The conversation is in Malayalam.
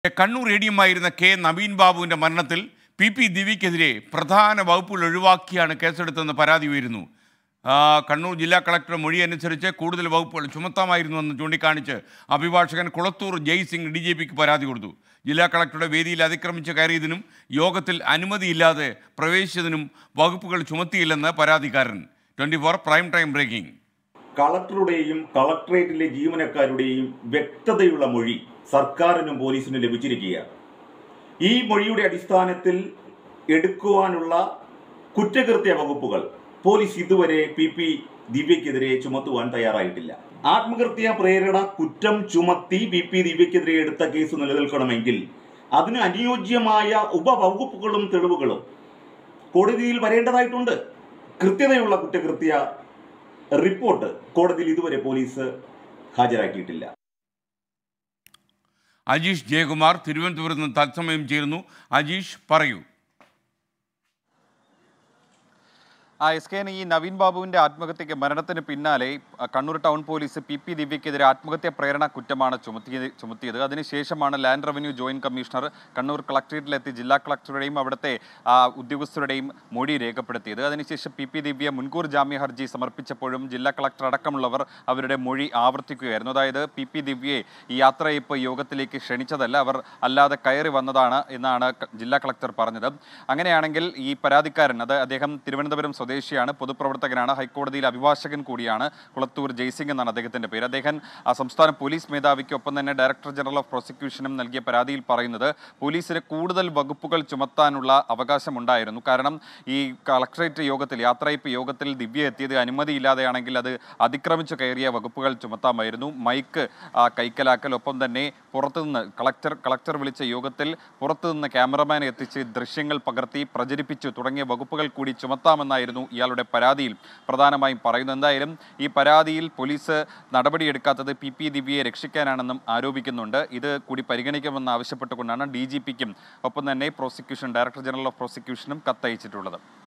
കണ്ണൂർ എ ഡി എം ആയിരുന്ന കെ നവീൻ ബാബുവിന്റെ മരണത്തിൽ പി പി ദിവ്യക്കെതിരെ പ്രധാന വകുപ്പുകൾ ഒഴിവാക്കിയാണ് കേസെടുത്തെന്ന് പരാതി ഉയരുന്നു ആ, കണ്ണൂർ ജില്ലാ കളക്ടർ മൊഴി അനുസരിച്ച് കൂടുതൽ വകുപ്പുകൾ ചുമത്താമായിരുന്നുവെന്ന് ചൂണ്ടിക്കാണിച്ച് അഭിഭാഷകൻ കുളത്തൂർ ജയ് സിംഗ് ഡി ജെ പിക്ക് പരാതി കൊടുത്തു ജില്ലാ കളക്ടറുടെ വേദിയിൽ അതിക്രമിച്ച് കയറിയതിനും യോഗത്തിൽ അനുമതിയില്ലാതെ പ്രവേശിച്ചതിനും വകുപ്പുകൾ ചുമത്തിയില്ലെന്ന് പരാതിക്കാരൻ twenty four prime time breaking കളക്ടറുടെയും കളക്ടറേറ്റിലെ ജീവനക്കാരുടെയും വ്യക്തതയുള്ള മൊഴി സർക്കാരിനും പോലീസിനും ലഭിച്ചിരിക്കുകയാണ് ഈ മൊഴിയുടെ അടിസ്ഥാനത്തിൽ എടുക്കുവാനുള്ള കുറ്റകൃത്യ വകുപ്പുകൾ പോലീസ് ഇതുവരെ പി പി ദിവ്യക്കെതിരെ ചുമത്തുവാൻ തയ്യാറായിട്ടില്ല ആത്മകൃത്യ പ്രേരണ കുറ്റം ചുമത്തി പി പി ദിവ്യക്കെതിരെ എടുത്ത കേസ് നിലനിൽക്കണമെങ്കിൽ അതിന് അനുയോജ്യമായ ഉപവകുപ്പുകളും തെളിവുകളും കോടതിയിൽ വരേണ്ടതായിട്ടുണ്ട് കൃത്യതയുള്ള കുറ്റകൃത്യ റിപ്പോർട്ട് കോടതിയിൽ ഇതുവരെ പോലീസ് ഹാജരാക്കിയിട്ടില്ല അജീഷ് ജയകുമാർ തിരുവനന്തപുരത്ത് നിന്ന് തത്സമയം ചേരുന്നു അജീഷ് പറയൂ ആ എസ് കെ ഈ നവീൻ ബാബുവിന്റെ ആത്മഹത്യക്ക് മരണത്തിന് പിന്നാലെ അ, Kannur town police P P ദിവ്യക്കെതിരെ ആത്മഹത്യ പ്രേരണ കുറ്റമാണ് ചുമത്തിയത് ചുമത്തിയത് അതിനുശേഷമാണ് land revenue joint commissioner Kannur കളക്ടറേറ്റിലെത്തി ജില്ലാ കളക്ടറുടെയും അവിടുത്തെ ആ, ഉദ്യോഗസ്ഥരുടെയും മൊഴി രേഖപ്പെടുത്തിയത് അതിനുശേഷം പി പി ദിവ്യ മുൻകൂർ ജാമ്യ ഹർജി സമർപ്പിച്ചപ്പോഴും ജില്ലാ കളക്ടർ അടക്കമുള്ളവർ അവരുടെ മൊഴി ആവർത്തിക്കുകയായിരുന്നു അതായത് പി പി ദിവ്യയെ ഈ യാത്രയപ്പ് യോഗത്തിലേക്ക് ക്ഷണിച്ചതല്ല അവർ അല്ലാതെ കയറി വന്നതാണ് എന്നാണ് ക- ജില്ലാ കളക്ടർ പറഞ്ഞത് അങ്ങനെയാണെങ്കിൽ ഈ പരാതിക്കാരൻ അത് അദ്ദേഹം തിരുവനന്തപുരം സ്വദേശിയാണ് പൊതുപ്രവർത്തകനാണ് ഹൈക്കോടതിയിൽ അഭിഭാഷകൻ കൂടിയാണ് കുളത്തൂർ ജയ്സിംഗ് എന്നാണ് അദ്ദേഹത്തിന്റെ പേര് അദ്ദേഹം ആ, സംസ്ഥാന പോലീസ് മേധാവിക്കൊപ്പം തന്നെ ഡയറക്ടർ ജനറൽ ഓഫ് പ്രോസിക്യൂഷനും നൽകിയ പരാതിയിൽ പറയുന്നത് പോലീസിന് കൂടുതൽ വകുപ്പുകൾ ചുമത്താനുള്ള അവകാശമുണ്ടായിരുന്നു കാരണം ഈ കളക്ടറേറ്റ് യോഗത്തിൽ യാത്രയപ്പ് യോഗത്തിൽ ദിവ്യ എത്തിയത് അനുമതിയില്ലാതെയാണെങ്കിൽ അത് അതിക്രമിച്ചു കയറിയ വകുപ്പുകൾ ചുമത്താമായിരുന്നു മൈക്ക് ആ, കൈക്കലാക്കൽ ഒപ്പം തന്നെ പുറത്തുനിന്ന് കളക്ടർ കളക്ടർ വിളിച്ച യോഗത്തിൽ പുറത്തുനിന്ന് ക്യാമറമാനെ എത്തിച്ച് ദൃശ്യങ്ങൾ പകർത്തി പ്രചരിപ്പിച്ചു തുടങ്ങിയ വകുപ്പുകൾ കൂടി ചുമത്താമെന്നായിരുന്നു ഇയാളുടെ പരാതിയിൽ പ്രധാനമായും പറയുന്നത് എന്തായാലും ഈ പരാതിയിൽ പോലീസ് നടപടിയെടുക്കാത്തത് പി പി ദിവ്യയെ രക്ഷിക്കാനാണെന്നും ആരോപിക്കുന്നുണ്ട് ഇത് കൂടി പരിഗണിക്കുമെന്ന് ആവശ്യപ്പെട്ടുകൊണ്ടാണ് ഡി ജി പിക്കും ഒപ്പം തന്നെ പ്രോസിക്യൂഷൻ ഡയറക്ടർ ജനറൽ ഓഫ് പ്രോസിക്യൂഷനും കത്തയച്ചിട്ടുള്ളത്